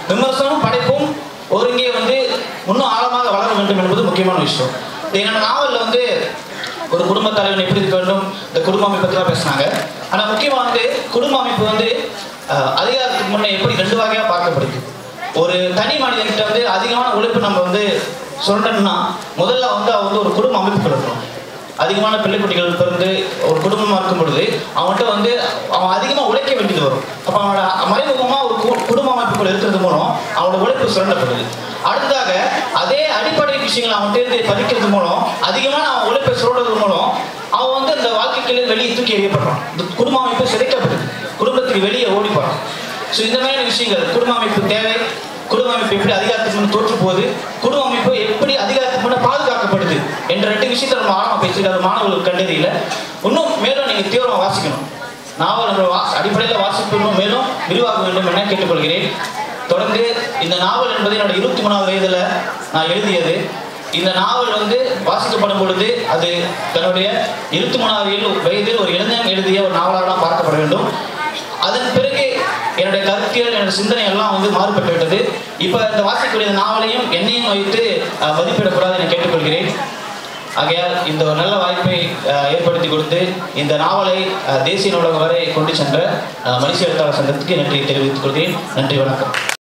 விமர்சனம் படைப்பும் ஒருங்கே வந்து இன்னும் ஆழமாக வளர வேண்டும் என்பது முக்கியமான விஷயம் என்னோட நாவலில் வந்து ஒரு குடும்ப தலைவன் எப்படி இருக்க வேண்டும் இந்த குடும்ப அமைப்பை பற்றி தான் பேசினாங்க ஆனால் முக்கியமாக வந்து குடும்ப அமைப்பு வந்து அஹ், அதிகாரத்துக்கு முன்னே எப்படி ரெண்டு வகையாக பார்க்கப்படுது ஒரு தனி மனிதன்கிட்ட வந்து அதிகமான உழைப்பு நம்ம வந்து சொல்றோம்னா முதல்ல வந்து அவன் வந்து ஒரு குடும்ப அமைப்பு இருக்கணும் அதிகமான பிள்ளை குட்டிகள் பிறந்து ஒரு குடும்பமா இருக்கும் பொழுது அவன்கிட்ட வந்து அவன் அதிகமா உழைக்க வேண்டியது வரும் அப்ப அவனோட மறைமுகமா ஒரு கு- குடும்ப அமைப்புக்குள்ள இருக்கிறது மூலம் அவனோட உழைப்பு சுரண்டப்படுது அடுத்ததாக அதே அடிப்படை விஷயங்களை அவன்கிட்ட இருந்து பதிக்கிறது மூலம் அதிகமான அவன் உழைப்பை சுரண்டது மூலம் அவன் வந்து அந்த வாழ்க்கையில வெளியே தூக்கி எறியப்படுறான் இந்த குடும்ப அமைப்பு சிதைக்கப்படுது குடும்பத்துக்கு வெளியே ஓடி போறான் ஸோ இந்த மாதிரியான விஷயங்கள் குடும்ப அமைப்பு தேவை குடும்ப அமைப்பு எப்படி அதிகாரத்துக்கு முன் தோற்று போகுது குடும்ப அமைப்பு எப்படி அதிகாரத்துக்கு முன்ன பாதுகாக்கப்படுது என்ற ரெண்டு விஷயத்தை நம்ம ஆழமா பேசிட்டு மாணவர்களுக்கு கண்டறியல இன்னும் மேலும் நீங்க தீவிரமா வாசிக்கணும் நாவல் நம்ம வா அடிப்படையில் வாசிப்பு இன்னும் மேலும் விரிவாக்க வேண்டும் என கேட்டுக்கொள்கிறேன் தொடர்ந்து இந்த நாவல் என்பது என்னோட இருபத்தி மூணாவது வயதுல நான் எழுதியது இந்த நாவல் வந்து வாசிக்கப்படும் பொழுது அது தன்னுடைய இருபத்தி மூணாவது வயதில் வயதில் ஒரு இளைஞன் எழுதிய ஒரு நாவலாக தான் பார்க்கப்பட வேண்டும் அதன் பிறகு என்னுடைய கருத்தியல் என்னோட சிந்தனை எல்லாம் வந்து மாறுபட்டு விட்டது இப்போ இந்த வாசிக்கக்கூடிய இந்த நாவலையும் என்னையும் வைத்து அஹ், மதிப்பிடக்கூடாது என கேட்டுக்கொள்கிறேன் ஆகையால் இந்த ஒரு நல்ல வாய்ப்பை அஹ், ஏற்படுத்தி கொடுத்து இந்த நாவலை அஹ், தேசிய நூலகம் வரை கொண்டு சென்ற அஹ், மனுஷ எழுத்தாளர் சங்கத்துக்கு நன்றி தெரிவித்துக் கொள்கிறேன் நன்றி வணக்கம்